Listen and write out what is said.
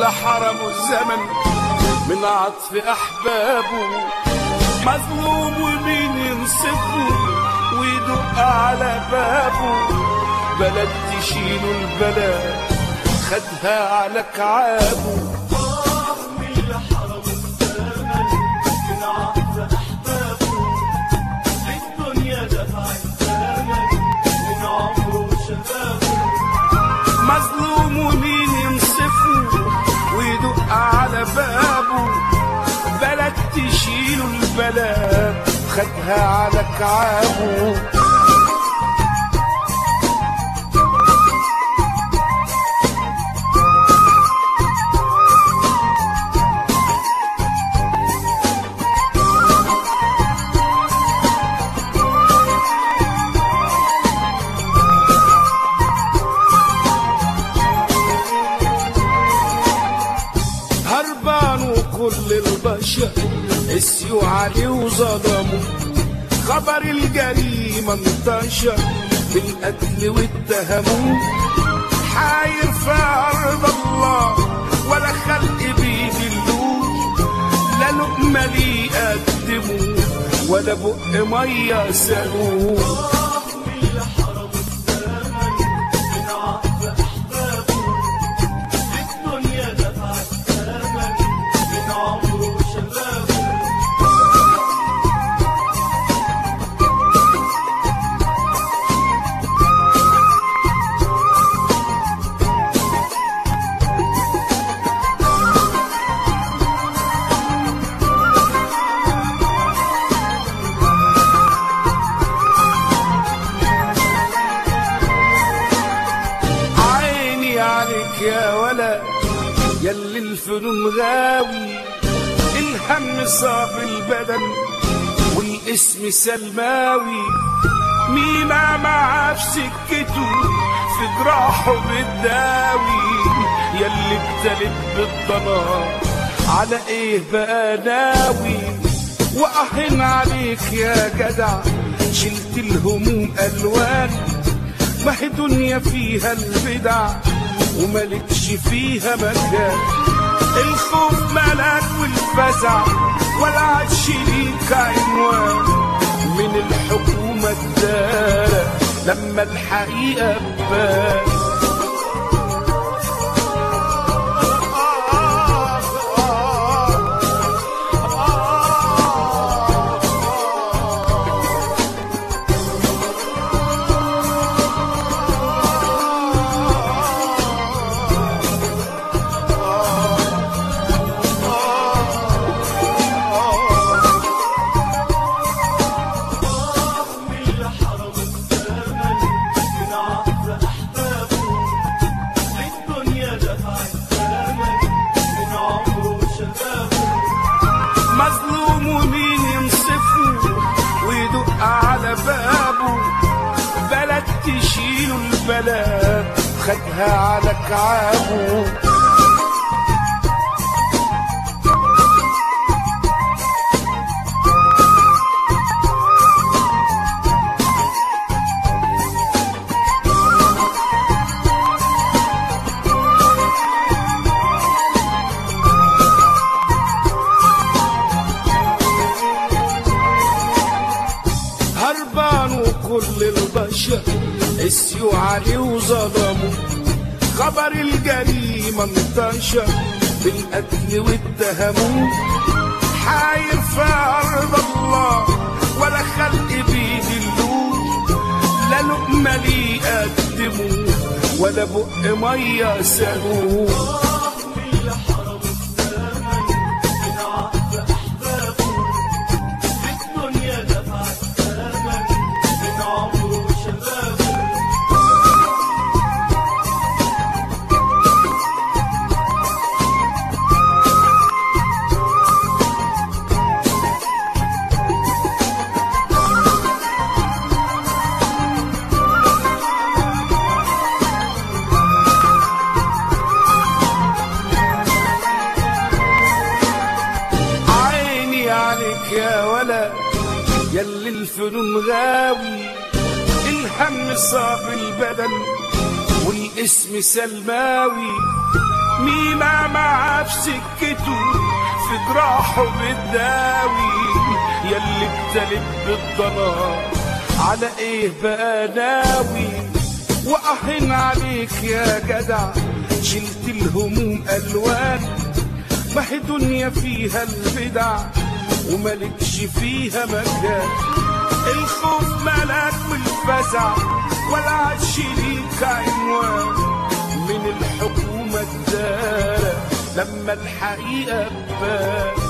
اللي حرموا الزمن من عطف احبابه مظلوم ومين ينصفه ويدق على بابه بلد تشيله البلد خدها على كعابه مظلوم ومين ينصفه ويدق على بابه بلد تشيله البلد خدها على كعابه هربان وكل البشر قسيوا عليه وظلموا خبر الجريمة انتشر بالقتل واتهموه حاير في أرض الله ولا خلق بيدلوه لا لقمة ليه يقدموه ولا بق مية سالوه عيني عليك يا ولا يلي الفنون غاوي الهم صاب البدن والاسم سلماوي مينا معاه في سكته في جراحه بتداوي يلي ابتلت بالضنا على ايه بقى ناوي واهن عليك يا جدع شلت الهموم الوان ما هي دنيا فيها البدع وملكش فيها مكان الخوف ملاك والفزع ولا عادش ليك عنوان من الحكومة الدارة لما الحقيقة تبان مظلوم ومين ينصفه ويدق على بابه بلد تشيله البلد خدها على كعابه هربان وكل البشر قسيوا عليه وظلموا خبر الجريمة انتشر بالقتل واتهموه حاير في أرض الله ولا خلق بيدلوه لا لقمة ليه يقدموه ولا بق مية سالوه عيني عليك يا ولا يلي الفنون غاوي الهم صاب البدن والاسم سلماوي مينا معاه سكته في جراحه بتداوي ياللي ابتلت بالضلال على ايه بقى ناوي وقحن عليك يا جدع شلت الهموم الوان ما هي دنيا فيها البدع وملكش فيها مكان الخوف ملاك والفزع ولا عادش ليك عنوان من الحكومة الدارة لما الحقيقة تبان